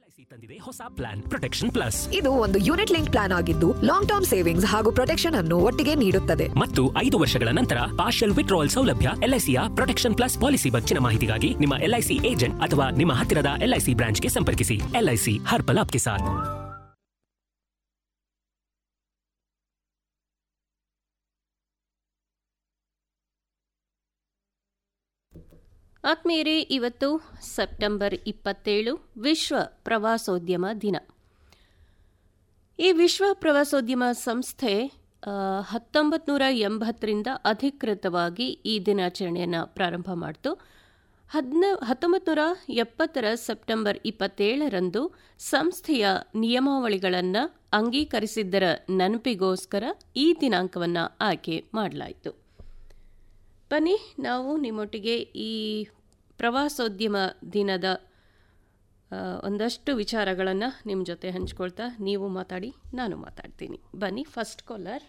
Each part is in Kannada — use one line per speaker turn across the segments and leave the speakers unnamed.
ಎಲ್ಐಸಿ ತಂದಿದೆ ಹೊಸ ಪ್ಲಾನ್ ಪ್ರೊಟೆಕ್ಷನ್ ಪ್ಲಸ್
ಇದು ಒಂದು ಯೂನಿಟ್ ಲಿಂಕ್ ಪ್ಲಾನ್ ಆಗಿದ್ದು ಲಾಂಗ್ ಟರ್ಮ್ ಸೇವಿಂಗ್ಸ್ ಹಾಗೂ ಪ್ರೊಟೆಕ್ಷನ್ ಅನ್ನು ಒಟ್ಟಿಗೆ ನೀಡುತ್ತದೆ
ಮತ್ತು ಐದು ವರ್ಷಗಳ ನಂತರ ಪಾರ್ಷಿಯಲ್ ವಿಡ್ರಾವಲ್ ಸೌಲಭ್ಯ ಎಲ್ಐಸಿಯ ಪ್ರೊಟೆಕ್ಷನ್ ಪ್ಲಸ್ ಪಾಲಿಸಿ ಬಗ್ಗಿನ ಮಾಹಿತಿಗಾಗಿ ನಿಮ್ಮ ಎಲ್ಐಸಿ ಏಜೆಂಟ್ ಅಥವಾ ನಿಮ್ಮ ಹತ್ತಿರದ ಎಲ್ಐಸಿ ಬ್ರಾಂಚ್ಗೆ ಸಂಪರ್ಕಿಸಿ ಎಲ್ಐಸಿ ಹರ್ ಪಲ್ ಆಪ್ಗೆ ಸಾಥ್
ಆತ್ಮೀಯರೇ ಇವತ್ತು ಸೆಪ್ಟೆಂಬರ್ ಇಪ್ಪತ್ತೇಳು ವಿಶ್ವ ಪ್ರವಾಸೋದ್ಯಮ ದಿನ ಈ ವಿಶ್ವ ಪ್ರವಾಸೋದ್ಯಮ ಸಂಸ್ಥೆ ಹತ್ತೊಂಬತ್ತು ನೂರ ಎಂಬತ್ತರಿಂದ ಅಧಿಕೃತವಾಗಿ ಈ ದಿನಾಚರಣೆಯನ್ನು ಪ್ರಾರಂಭ ಮಾಡಿತು ಹದಿನ ಹತ್ತೊಂಬತ್ತು ನೂರ ಎಪ್ಪತ್ತರ ಸೆಪ್ಟೆಂಬರ್ ಇಪ್ಪತ್ತೇಳರಂದು ಸಂಸ್ಥೆಯ ನಿಯಮಾವಳಿಗಳನ್ನು ಅಂಗೀಕರಿಸಿದ್ದರ ನೆನಪಿಗೋಸ್ಕರ ಈ ದಿನಾಂಕವನ್ನು ಆಯ್ಕೆ ಮಾಡಲಾಯಿತು ಬನ್ನಿ ನಾವು ನಿಮ್ಮೊಟ್ಟಿಗೆ ಈ ಪ್ರವಾಸೋದ್ಯಮ ದಿನದ ಆ, ಒಂದಷ್ಟು ವಿಚಾರಗಳನ್ನು ನಿಮ್ಮ ಜೊತೆ ಹಂಚ್ಕೊಳ್ತಾ ನೀವು ಮಾತಾಡಿ ನಾನು ಮಾತಾಡ್ತೀನಿ ಬನ್ನಿ ಫಸ್ಟ್ ಕಾಲರ್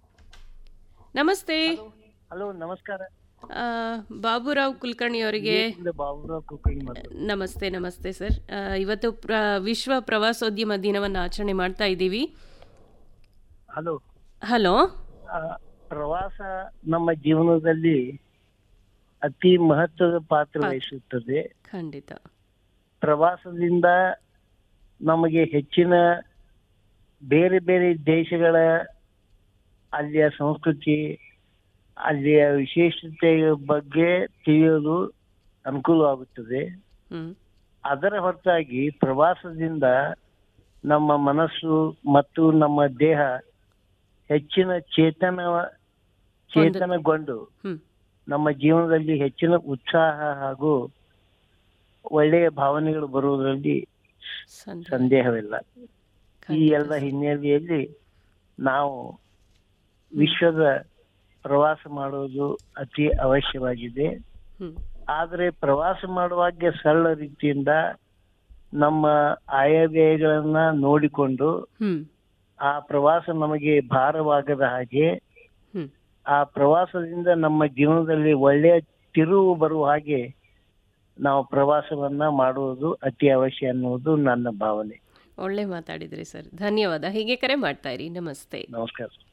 ನಮಸ್ತೆ
ಹಲೋ ನಮಸ್ಕಾರ
ಆ, ಬಾಬುರಾವ್ ಕುಲಕರ್ಣಿ ಅವರಿಗೆ
ಇಲ್ಲಿಂದ ಬಾಬುರಾವ್ ಕುಲಕರ್ಣಿ ಮಾತಾಡ್ತಿರೋದು.
ನಮಸ್ತೆ ನಮಸ್ತೆ ಸರ್ ಆ, ಇವತ್ತು ಪ್ರ ವಿಶ್ವ ಪ್ರವಾಸೋದ್ಯಮ ದಿನವನ್ನು ಆಚರಣೆ ಮಾಡ್ತಾ ಇದ್ದೀವಿ
ಹಲೋ
ಹಲೋ
ಆ, ಪ್ರವಾಸ ನಮ್ಮ ಜೀವನದಲ್ಲಿ ಅತಿ ಮಹತ್ವದ ಪಾತ್ರ ವಹಿಸುತ್ತದೆ
ಖಂಡಿತ
ಪ್ರವಾಸದಿಂದ ನಮಗೆ ಹೆಚ್ಚಿನ ಬೇರೆ ಬೇರೆ ದೇಶಗಳ ಅಲ್ಲಿಯ ಸಂಸ್ಕೃತಿ ಅಲ್ಲಿಯ ವಿಶೇಷತೆಯ ಬಗ್ಗೆ ತಿಳಿಯಲು ಅನುಕೂಲವಾಗುತ್ತದೆ
ಹ್ಮ್
ಅದರ ಹೊರತಾಗಿ ಪ್ರವಾಸದಿಂದ ನಮ್ಮ ಮನಸ್ಸು ಮತ್ತು ನಮ್ಮ ದೇಹ ಹೆಚ್ಚಿನ ಚೇತನ ಚೇತನಗೊಂಡು
ಹ್ಮ್
ನಮ್ಮ ಜೀವನದಲ್ಲಿ ಹೆಚ್ಚಿನ ಉತ್ಸಾಹ ಹಾಗೂ ಒಳ್ಳೆಯ ಭಾವನೆಗಳು ಬರುವುದರಲ್ಲಿ
ಸಂದೇಹ
ಸಂದೇಹವಿಲ್ಲ ಈ ಎಲ್ಲ ಹಿನ್ನೆಲೆಯಲ್ಲಿ ನಾವು ವಿಶ್ವದ ಪ್ರವಾಸ ಮಾಡುವುದು ಅತಿ ಅವಶ್ಯವಾಗಿದೆ
ಹ್ಮ್
ಆದರೆ ಪ್ರವಾಸ ಮಾಡುವಾಗ ಸರಳ ರೀತಿಯಿಂದ ನಮ್ಮ ಆಯವ್ಯಯಗಳನ್ನ ನೋಡಿಕೊಂಡು
ಹ್ಮ್
ಆ ಪ್ರವಾಸ ನಮಗೆ ಭಾರವಾಗದ ಹಾಗೆ
ಹ್ಮ್
ಆ ಪ್ರವಾಸದಿಂದ ನಮ್ಮ ಜೀವನದಲ್ಲಿ ಒಳ್ಳೆಯ ತಿರುವು ಬರುವ ಹಾಗೆ ನಾವು ಪ್ರವಾಸವನ್ನ ಮಾಡುವುದು ಅತಿ ಅವಶ್ಯ ಅನ್ನುವುದು ನನ್ನ ಭಾವನೆ
ಒಳ್ಳೆ ಮಾತಾಡಿದ್ರಿ ಸರ್ ಧನ್ಯವಾದ ಹೀಗೆ ಕರೆ ಮಾಡ್ತಾ ಇರಿ ನಮಸ್ತೆ
ನಮಸ್ಕಾರ